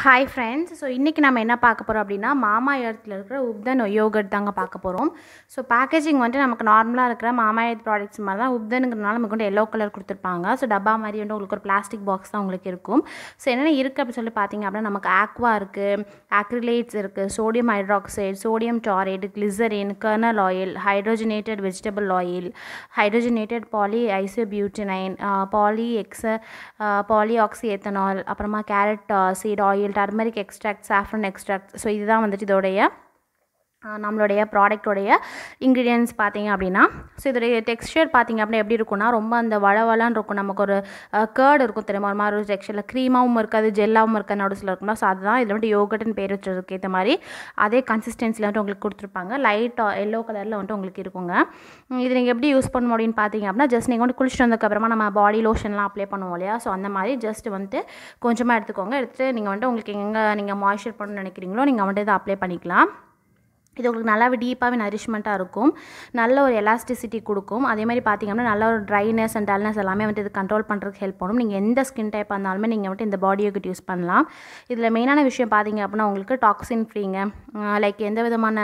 hi friends so இன்றைக்கி நம்ம என்ன பார்க்க போகிறோம் அப்படின்னா மாமா எர்த்தில் இருக்கிற உப்தன் யோகர்ட் தாங்க பார்க்க போகிறோம் ஸோ பேக்கேஜிங் வந்துட்டு நமக்கு நார்மலாக இருக்கிற மாமா எர்த் ப்ராடக்ட்ஸ் மாதிரி தான் உப்தனுங்கிறனால நமக்கு வந்து எல்லோ கலர் கொடுத்துருப்பாங்க ஸோ டப்பா மாதிரி வந்து உங்களுக்கு ஒரு பிளாஸ்டிக் பாக்ஸ் தான் உங்களுக்கு இருக்கும் ஸோ என்னென்ன இருக்குது அப்படின்னு சொல்லி பார்த்தீங்க அப்படின்னா நமக்கு ஆக்வா இருக்குது ஆக்ரிலேட்ஸ் இருக்குது sodium hydroxide sodium tartrate glycerin kernel oil hydrogenated vegetable oil hydrogenated poly isobutene poly எக்ஸ பாலி ஆக்சி எத்தனால் அப்புறமா carrot seed oil turmeric extract saffron extract so இதுதான் வந்துட்டு இதோடைய ஆஹ் நம்மளுடைய ப்ராடக்டோடைய இன்க்ரீடியன்ஸ் பார்த்தீங்க அப்படின்னா ஸோ இதோடைய டெக்ஸ்டர் பார்த்தீங்க அப்படின்னா எப்படி இருக்கும்னா ரொம்ப அந்த வளவலான்னு இருக்கும் நமக்கு ஒரு கேர்டு இருக்கும் தெரியுமா ஒரு மாதிரி ஒரு டெக்ஸ்டரில் க்ரீமாகவும் இருக்காது ஜெல்லாகவும் இருக்காது நடுசில் இருக்கும்ல ஸோ அதுதான் இதில் வந்துட்டு யோகட்னு பேர் வச்சதுக்கு ஏற்ற மாதிரி அதே கன்சிஸ்டன்சியில் வந்துட்டு உங்களுக்கு கொடுத்துருப்பாங்க லைட் எல்லோ கலரில் வந்துட்டு உங்களுக்கு இருக்குங்க உம் இது நீங்கள் எப்படி யூஸ் பண்ணணும் அப்படின்னு பார்த்தீங்க அப்படின்னா ஜஸ்ட் நீங்கள் வந்து குளிச்சுட்டு வந்ததுக்கப்புறமா நம்ம பாடி லோஷன்லாம் அப்ளை பண்ணுவோம் இல்லையா ஸோ அந்த மாதிரி ஜஸ்ட் வந்துட்டு கொஞ்சமாக எடுத்துக்கோங்க எடுத்துகிட்டு நீங்கள் வந்துட்டு உங்களுக்கு எங்கே நீங்கள் மாய்ஸ்சர் பண்ணணும்னு நினைக்கிறீங்களோ நீங்கள் வந்துட்டு இதை அப்ளை பண்ணிக்கலாம் இது உங்களுக்கு நல்லாவே டீப்பாகவே நரிஷ்மெண்ட்டாக இருக்கும் நல்ல ஒரு எலாஸ்டிசிட்டி கொடுக்கும் அதே மாதிரி பார்த்தீங்கன்னா நல்ல ஒரு ட்ரைனஸ் அண்ட் டல்னஸ் எல்லாமே வந்துட்டு இது கண்ட்ரோல் பண்ணுறதுக்கு ஹெல்ப் பண்ணும் நீங்கள் எந்த ஸ்கின் டைப் இருந்தாலுமே நீங்கள் வந்துட்டு இந்த பாடி யோகட் யூஸ் பண்ணலாம் இதில் மெயினான விஷயம் பார்த்தீங்க அப்படின்னா உங்களுக்கு டாக்ஸின் ஃப்ரீங்க லைக் எந்த விதமான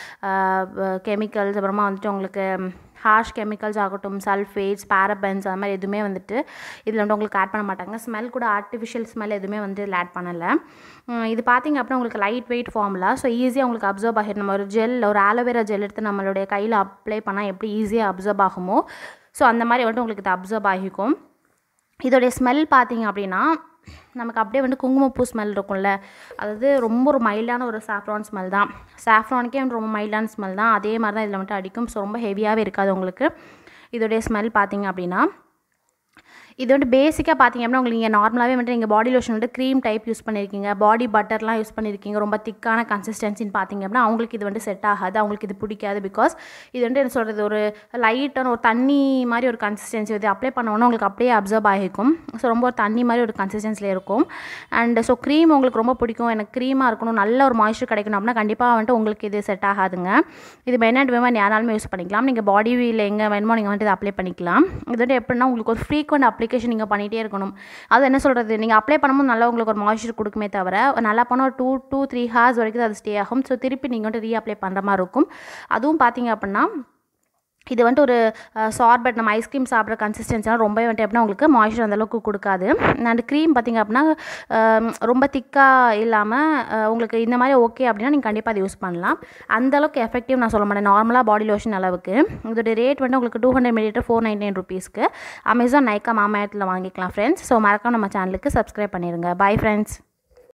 கெமிக்கல்ஸ் அப்புறமா வந்துட்டு உங்களுக்கு ஹார்ஷ் கெமிக்கல்ஸ் ஆகட்டும் சல்ஃபேட்ஸ் பேரபன்ஸ் அது மாதிரி எதுவுமே வந்துட்டு இதில் வந்து உங்களுக்கு ஆட் பண்ண மாட்டாங்க ஸ்மெல் கூட ஆர்டிஃபிஷியல் ஸ்மெல் எதுவுமே வந்து இதில் ஆட் பண்ணலை உம் இது பார்த்தீங்க அப்படின்னா உங்களுக்கு லைட் வெயிட் ஃபார்முலா ஸோ ஈஸியாக உங்களுக்கு அப்சர்வ் ஆகிடும் நம்ம ஒரு ஜெல் ஒரு ஆலோவேரா ஜெல் எடுத்து நம்மளுடைய கையில் அப்ளை பண்ணால் எப்படி ஈஸியாக அப்சர்வ் ஆகுமோ ஸோ அந்த மாதிரி வந்துட்டு உங்களுக்கு இது அப்சர்வ் ஆகிக்கும் இதோடைய ஸ்மெல் பார்த்தீங்க அப்படின்னா நமக்கு அப்படியே வந்து குங்குமப்பூ ஸ்மெல் இருக்கும்ல அதாவது ரொம்ப ஒரு மைல்டான ஒரு சாஃப்ரான் ஸ்மெல் தான் சாஃப்ரானுக்கே வந்து ரொம்ப மைல்டான ஸ்மெல் தான் அதே மாதிரி தான் இதில் வந்துட்டு அடிக்கும் ஸோ ரொம்ப ஹெவியாகவே இருக்காது உங்களுக்கு இதோடைய ஸ்மெல் பார்த்தீங்க அப்படின்னா இது வந்து பேசிக்காக பார்த்தீங்க அப்படின்னா உங்களுக்கு நீங்கள் நார்மலாகவே வந்துட்டு நீங்கள் பாடி லோஷன் வந்து க்ரீம் டைப் யூஸ் பண்ணியிருக்கீங்க பாடி பட்டர்லாம் யூஸ் பண்ணியிருக்கீங்க ரொம்ப திக்கான கன்சிஸ்டன்சின்னு பார்த்தீங்க அப்படின்னா அவங்களுக்கு இது வந்து செட் ஆகாது அவங்களுக்கு இது பிடிக்காது பிகாஸ் இது வந்து என்ன சொல்கிறது ஒரு லைட்டான ஒரு தண்ணி மாதிரி ஒரு கன்சிஸ்டன்சி இது அப்ளை பண்ணோன்னா உங்களுக்கு அப்படியே அப்சர்வ் ஆகிக்கும் ஸோ ரொம்ப ஒரு தண்ணி மாதிரி ஒரு கன்சிஸ்டன்சியில் இருக்கும் அண்ட் ஸோ க்ரீம் உங்களுக்கு ரொம்ப பிடிக்கும் எனக்கு க்ரீமாக இருக்கணும் நல்ல ஒரு மாய்ஸ்சர் கிடைக்கணும் அப்படின்னா கண்டிப்பாக வந்துட்டு உங்களுக்கு இது செட் ஆகாதுங்க இது மென் அண்ட் விமன் யாராலுமே யூஸ் பண்ணிக்கலாம் நீங்கள் பாடியில் எங்கே வேணுமோ நீங்கள் வந்துட்டு இதை அப்ளை பண்ணிக்கலாம் இது வந்து எப்படின்னா உங்களுக்கு ஒரு ஃப்ரீக்வெண்ட் அப்ளிகேஷன் நீங்கள் பண்ணிகிட்டே இருக்கணும் அது என்ன சொல்கிறது நீங்கள் அப்ளை பண்ணும்போது நல்லா உங்களுக்கு ஒரு மாய்ஸ்சர் கொடுக்குமே தவிர நல்லா பண்ண ஒரு டூ டூ த்ரீ ஹார்ஸ் வரைக்கும் அது ஸ்டே ஆகும் ஸோ திருப்பி நீங்கள் வந்துட்டு ரீஅப்ளை பண்ணுற மாதிரி இருக்கும் அதுவும் பார்த்தீங்க அப்படின்னா இது வந்துட்டு ஒரு சார்பட் நம்ம ஐஸ்கிரீம் சாப்பிட்ற கன்சிஸ்டன்சிலாம் ரொம்பவே வந்துட்டு எப்படின்னா உங்களுக்கு மாய்ஸ்சர் அந்தளவுக்கு கொடுக்காது அண்ட் க்ரீம் பார்த்திங்க அப்படின்னா ரொம்ப திக்காக இல்லாமல் உங்களுக்கு இந்த மாதிரி ஓகே அப்படின்னா நீங்கள் கண்டிப்பாக அதை யூஸ் பண்ணலாம் அந்தளவுக்கு எஃபெக்டிவ் நான் சொல்ல மாட்டேன் நார்மலாக பாடி லோஷன் அளவுக்கு இதோட ரேட் வந்து உங்களுக்கு two hundred millilitre four ninety nine ருபீஸ்க்கு அமேசான் நைக்கா மாமாயத்தில் வாங்கிக்கலாம் ஃப்ரெண்ட்ஸ் ஸோ மறக்காம நம்ம சேனலுக்கு சப்ஸ்கிரைப் பண்ணிடுங்க பை ஃப்ரெண்ட்ஸ்